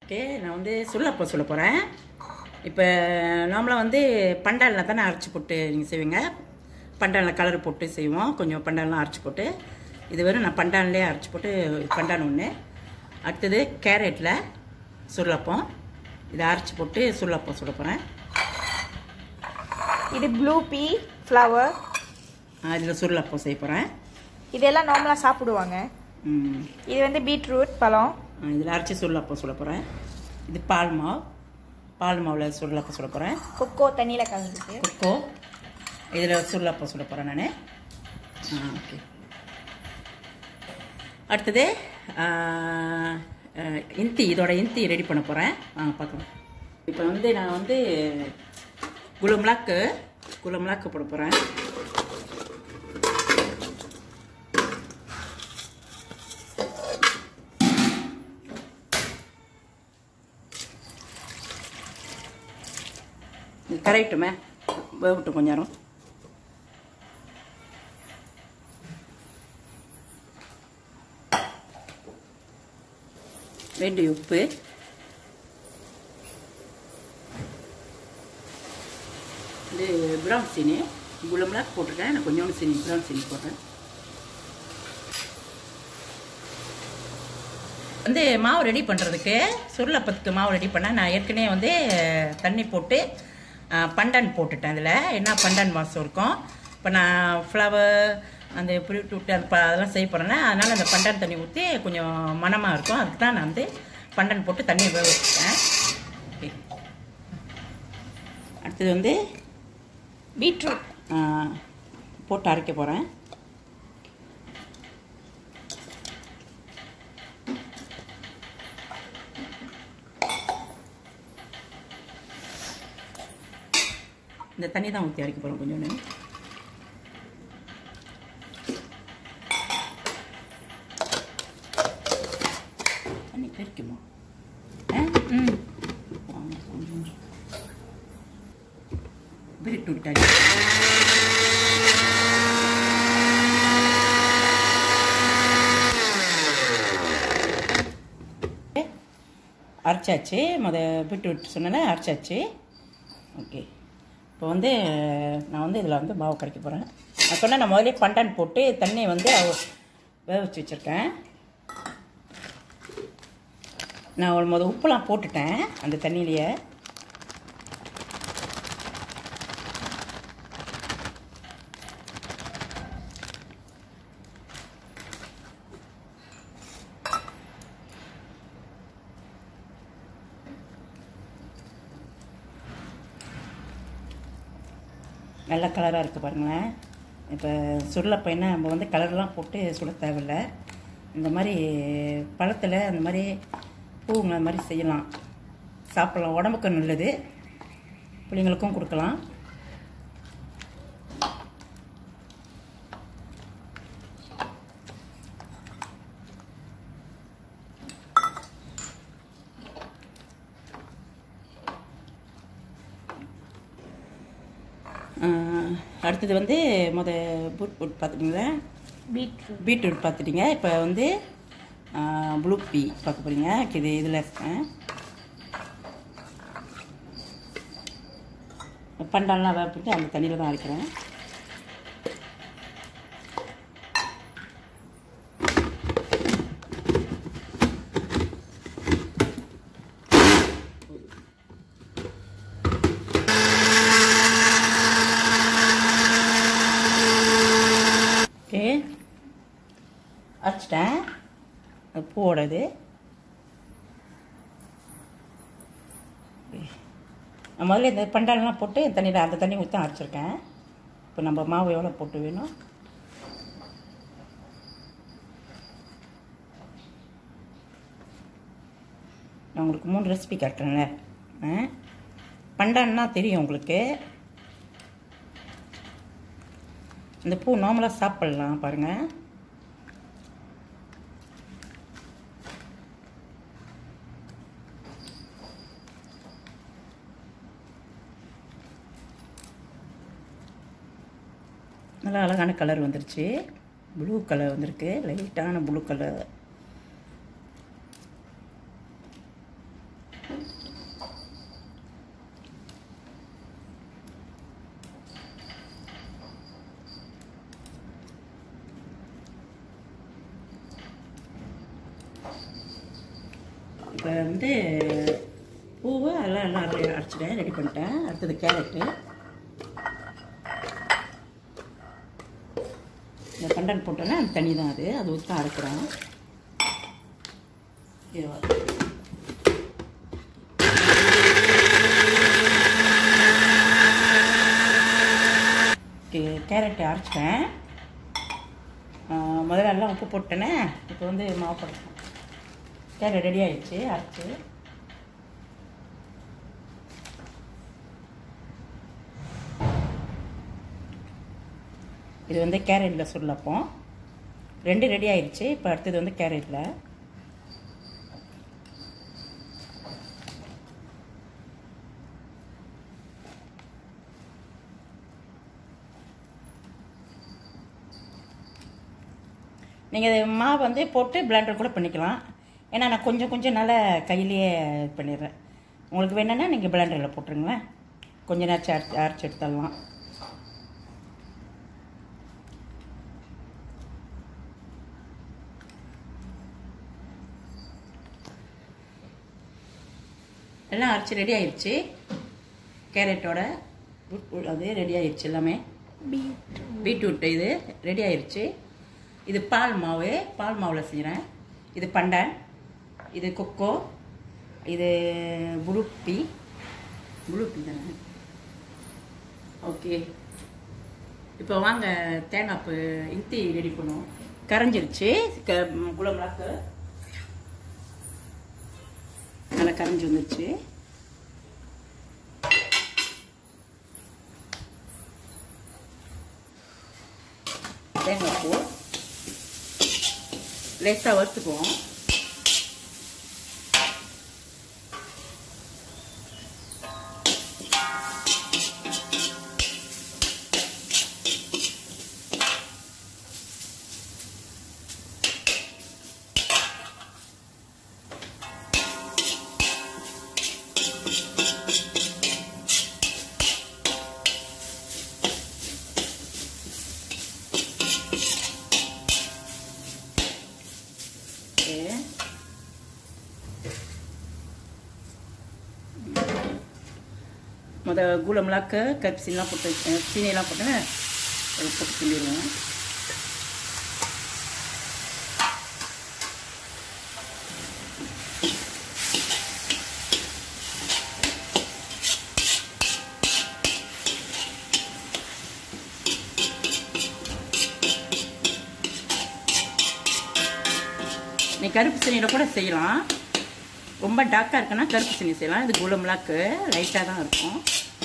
Okay நான் வந்து சுள்ளப்போ சொல்ல போகிறேன் இப்போ நார்மலாக வந்து பண்டாலில் தானே அரைச்சி போட்டு நீங்கள் செய்வீங்க பண்டாலில் கலர் போட்டு செய்வோம் கொஞ்சம் பண்டாலாம் அரைச்சி போட்டு இது வெறும் நான் பண்டான்லேயே அரைச்சி போட்டு பண்டான் ஒன்று அடுத்தது கேரட்டில் சுள்ளப்பம் இதை அரைச்சி போட்டு சுள்ளப்பம் சுட போகிறேன் இது ப்ளூ பீ ஃப்ளவர் இதில் சுருளப்பம் செய்ய போகிறேன் இதெல்லாம் நார்மலாக சாப்பிடுவாங்க இது வந்து பீட்ரூட் பழம் இதில் அரைச்சி சுருளப்பம் சுட போகிறேன் இது பால் மாவு பால் மாவில் சுருளப்பம் சுட போகிறேன் கொக்கோ தண்ணியில் கலந்துட்டு கொக்கோ இதில் சுருளப்பம் சுட போகிறேன் நான் ஓகே அடுத்தது ஆ, ஆ, இந்தி இதோட இந்தி ரெடி பண்ண போகிறேன் வாங்க பார்க்கலாம் இப்போ வந்து நான் வந்து குளமிளாக்கு குளமிளாக்கு போட போகிறேன் இது கரையட்டுமே வேகட்டும் கொஞ்ச நேரம் வேண்டிய உப்பு இது ப்ரௌன் சீனி குளம்லாம் போட்டிருக்கேன் நான் கொஞ்சோண்டு சீனி ப்ரௌன் சீனி போடுறேன் வந்து மாவு ரெடி பண்ணுறதுக்கு சுருளப்பத்துக்கு மாவு ரெடி பண்ண நான் ஏற்கனவே வந்து தண்ணி போட்டு அஹ், பண்டன் போட்டுட்டேன் அதில் என்ன பண்டன் வாசம் இருக்கும் இப்போ நான் ஃப்ளவர் அந்த விட்டு அந்த ப- அதெல்லாம் செய்ய போகிறேன்னா அதனால் அந்த பண்டன் தண்ணி ஊற்றி கொஞ்சம் மணமாக இருக்கும் அதுக்கு தான் நான் வந்து பண்டன் போட்டு தண்ணி வேக வச்சுட்டேன் ஓகே அடுத்தது வந்து பீட்ரூட் அஹ், போட்டு அரைக்க போகிறேன் இந்த தண்ணி தான் ஊற்றி அரைக்க போகிறோம் கொஞ்சோண்டு தண்ணி தெரிக்குமா ஆ ம் பீட்ரூட் அடி அரைச்சாச்சு முத பீட்ரூட் சொன்னேன்னா அரைச்சாச்சு ஓகே இப்போ வந்து நான் வந்து இதில் வந்து மாவு கரைக்க போகிறேன் நான் சொன்னேன் நான் முதலே பண்டான் போட்டு தண்ணியை வந்து அவ- வேக வச்சு வச்சுருக்கேன் நான் ஒரு முத உப்புலாம் போட்டுட்டேன் அந்த தண்ணியிலேயே நல்ல கலராக இருக்குது பாருங்களேன் இப்போ சுருளப்பையனா நம்ம வந்து கலர்லாம் போட்டு சுட தேவையில்ல இந்த மாதிரி பழத்தில் அந்த மாதிரி பூங்க அந்த மாதிரி செய்யலாம் சாப்பிடலாம் உடம்புக்கு நல்லது பிள்ளைங்களுக்கும் கொடுக்கலாம் ஆஹ், அடுத்தது வந்து முத பூட் பூட் பார்த்துட்டிங்களா பீட்ரூட் பீட்ரூட் பார்த்துட்டீங்க இப்போ வந்து ப்ளூ பீ பார்க்க போகிறீங்க இது இதில் இருக்கேன் பண்டாலாம் வேப்பிட்டு அந்த தண்ணியில் தான் அரைக்கிறேன் ஓகே அரைச்சிட்டேன் அது பூவோடது நான் முதல்ல இந்த பண்டாலெலாம் போட்டு தண்ணியில் அந்த தண்ணி ஊற்றி அரைச்சிருக்கேன் இப்போ நம்ம மாவு எவ்வளோ போட்டு வேணும் நான் உங்களுக்கு மூணு ரெசிபி காட்டுறேன்ல ஆ பண்டான்னா தெரியும் உங்களுக்கு இந்த பூ நார்மலாக சாப்பிட்லாம் பாருங்கள் நல்லா அழகான கலர் வந்துருச்சு ப்ளூ கலர் வந்திருக்கு லைட்டான ப்ளூ கலர் பீட்ரூட்டில் வந்து பூவு எல்லாம் எல்லாம் அரை- அரைச்சிட்டேன் ரெடி பண்ணிட்டேன் அடுத்தது கேரட்டு இந்த பண்டன் போட்டோன்னா அது தனி தான் அது அது ஊற்றி தான் அரைக்கிறோம் இதுவா. ஓகே கேரட்டை அரைச்சிட்டேன் ஆ, முதல்ல எல்லாம் உப்பு போட்டேனே இப்போ வந்து மாவு போட்டேன் கேரட் ரெடி ஆயிடுச்சு அரைச்சி இது வந்து கேரட்டில் சொல்லப்போம் ரெண்டு ரெடி ஆயிடுச்சு இப்போ அடுத்தது வந்து கேரட்டில் நீங்கள் இது மாவு வந்து போட்டு பிளெண்டர் கூட பண்ணிக்கலாம் ஏன்னா நான் கொஞ்சம் கொஞ்சம் நல்லா கையிலேயே இது பண்ணிடுறேன் உங்களுக்கு வேணும்னா நீங்கள் பிளெண்டரில் போட்டுருங்களேன் கொஞ்ச நேரம் அரைச்சி அரைச்சி எடுத்துடலாம் எல்லாம் அரைச்சி ரெடி ஆயிடுச்சு கேரட்டோட உ- உ- அது ரெடி ஆயிடுச்சு எல்லாமே பீட் பீட்ரூட் இது ரெடி ஆயிடுச்சு இது பால் மாவு பால் மாவில் செய்கிறேன் இது பண்டன் இது கொக்கோ இது புளுப்பி புளுப்பி தானே ஓகே இப்போ வாங்க தேங்காய் பூ இந்தி ரெடி பண்ணுவோம் கரைஞ்சிருச்சு க குளம்லாக்கு நல்லா கரைஞ்சி வந்துருச்சு தேங்காய் பூ லேசாக வறுத்துக்குவோம் ஓகே முத கூலம்லாக்க கரிசீனிலாம் போட்டு அஹ், சீனியெல்லாம் போட்டு அது போட்டு கிண்டிடுவோம் நீ கருப்பு சீனியில் கூட செய்யலாம் ரொம்ப டார்க்காக இருக்குன்னா கருப்பு சீனி செய்யலாம் இது குலம்லாக்கு லைட்டாக தான் இருக்கும்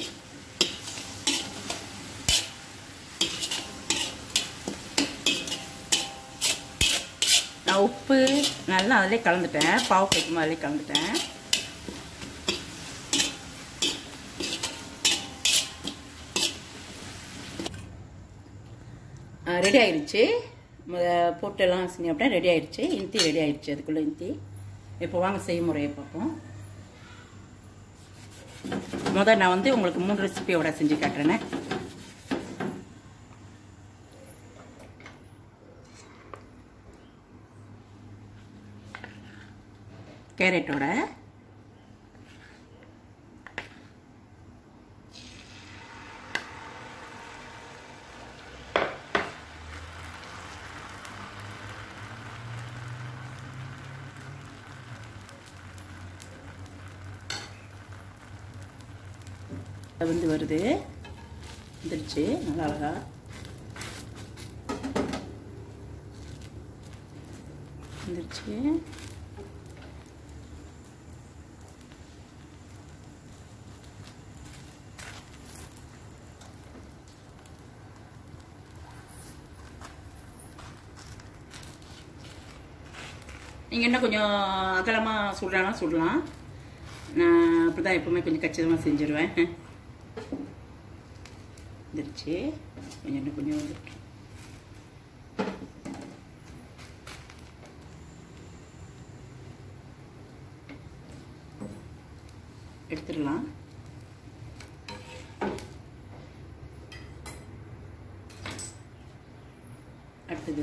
நான் உப்பு நல்லா அதிலே கலந்துட்டேன் பாவு கைக்குமா அதிலே கலந்துட்டேன் ரெடி ஆயிடுச்சு முத போட்டெல்லாம் செஞ்சு அப்படியே ரெடி ஆயிடுச்சு இந்தி ரெடி ஆயிடுச்சு அதுக்குள்ளே இந்தி இப்போ வாங்க செய்முறையை பார்ப்போம் முத நான் வந்து உங்களுக்கு மூணு ரெசிபியோட செஞ்சு காட்டுறேனே கேரட்டோட அது வந்து வருது வந்துருச்சு நல்லா அழகா வந்துருச்சு நீங்கள் என்ன கொஞ்சம் அகலமாக சுடுறானா சுடலாம் நான் அப்படி தான் எப்பவுமே கொஞ்சம் கச்சிதமாக செஞ்சுருவேன் வந்துருச்சு கொஞ்சம் இன்னும் கொஞ்சம் வந்துருக்கு எடுத்துடலாம் அடுத்தது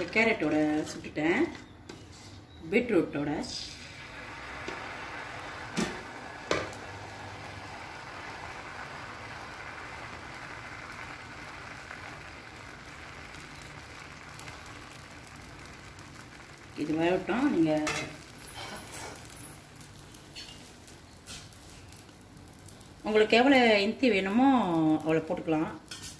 இந்த கேரட்டோட சுட்டுட்டேன் பீட்ரூட்டோட இது வரட்டும் நீங்கள் உங்களுக்கு எவ்வளோ இன்த்தி வேணுமோ அவ்வளோ போட்டுக்கலாம்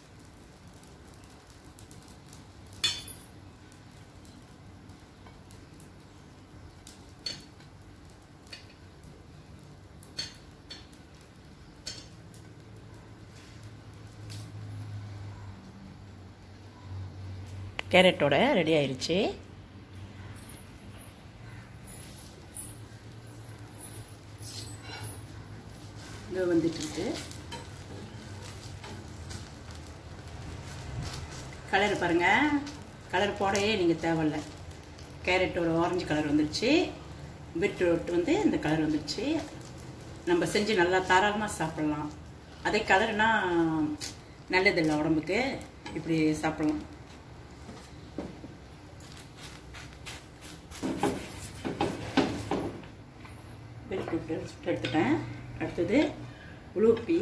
கேரட்டோட ரெடி ஆயிருச்சு இதோ வந்துட்டு இருக்கு கலர் பாருங்க கலர் போடவே நீங்கள் தேவையில்ல கேரட்டோட ஆரஞ்சு கலர் வந்துருச்சு பீட்ரூட் வந்து இந்த கலர் வந்துருச்சு நம்ம செஞ்சு நல்லா தாராளமாக சாப்பிடலாம் அதே கலர்னா நல்லதில்லை உடம்புக்கு இப்படி சாப்பிடலாம் பீட்ரூட் சுட்டு எடுத்துட்டேன் அடுத்தது உளுப்பி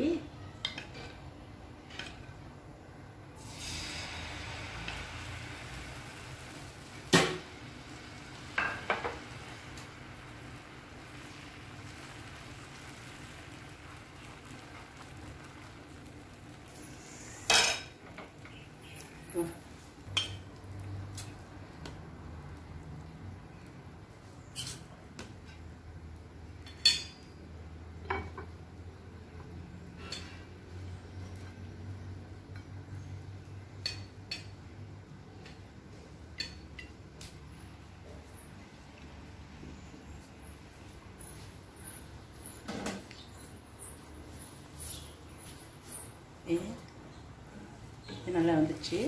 ஏ, இது நல்லா வந்துச்சு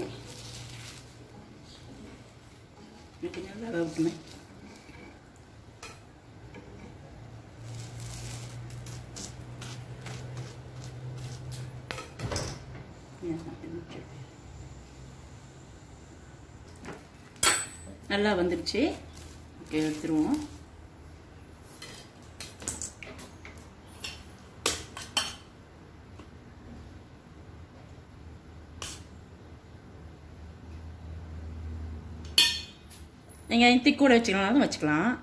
இன்னைக்கு நல்லா வேகட்டுமே நல்லா வந்துடுச்சு ஓகே எடுத்துருவோம் நீங்கள் இத்தி கூட வச்சுக்கலாம் வச்சுக்கலாம்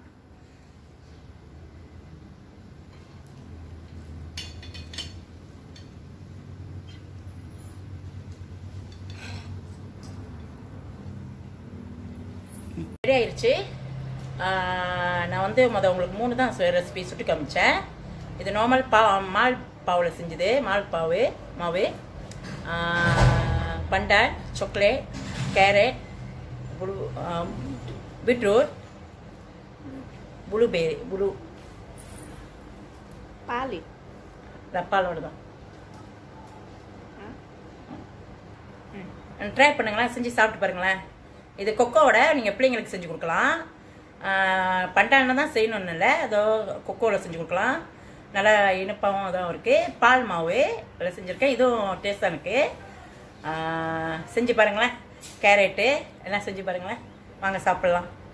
ரெடி ஆயிடுச்சு ஆஹ் நான் வந்து மொதல் உங்களுக்கு மூணு தான் ரெசிபி சுட்டு காமிச்சேன் இது நார்மல் பா மால் பாவில் செஞ்சது மால் பாவு மாவு ஆஹ் பண்டாய் chocolate carrot blue beetroot blueberry blue பால் டப்பாலோட தான் ட்ரை பண்ணுங்களேன் செஞ்சு சாப்பிட்டு பாருங்களேன் இது கொக்கோவோட நீங்கள் பிள்ளைங்களுக்கு செஞ்சு கொடுக்கலாம் பண்டான தான் செய்யணும்னு இல்லை அதோ கொக்கோவில் செஞ்சு கொடுக்கலாம் நல்லா இனிப்பாகவும் அதான் இருக்குது பால் மாவு இதில் செஞ்சுருக்கேன் இதுவும் டேஸ்ட்டாக இருக்குது செஞ்சு பாருங்களேன் கேரட்டு எல்லாம் செஞ்சு பாருங்களேன் வாங்க சாப்பிட்லாம்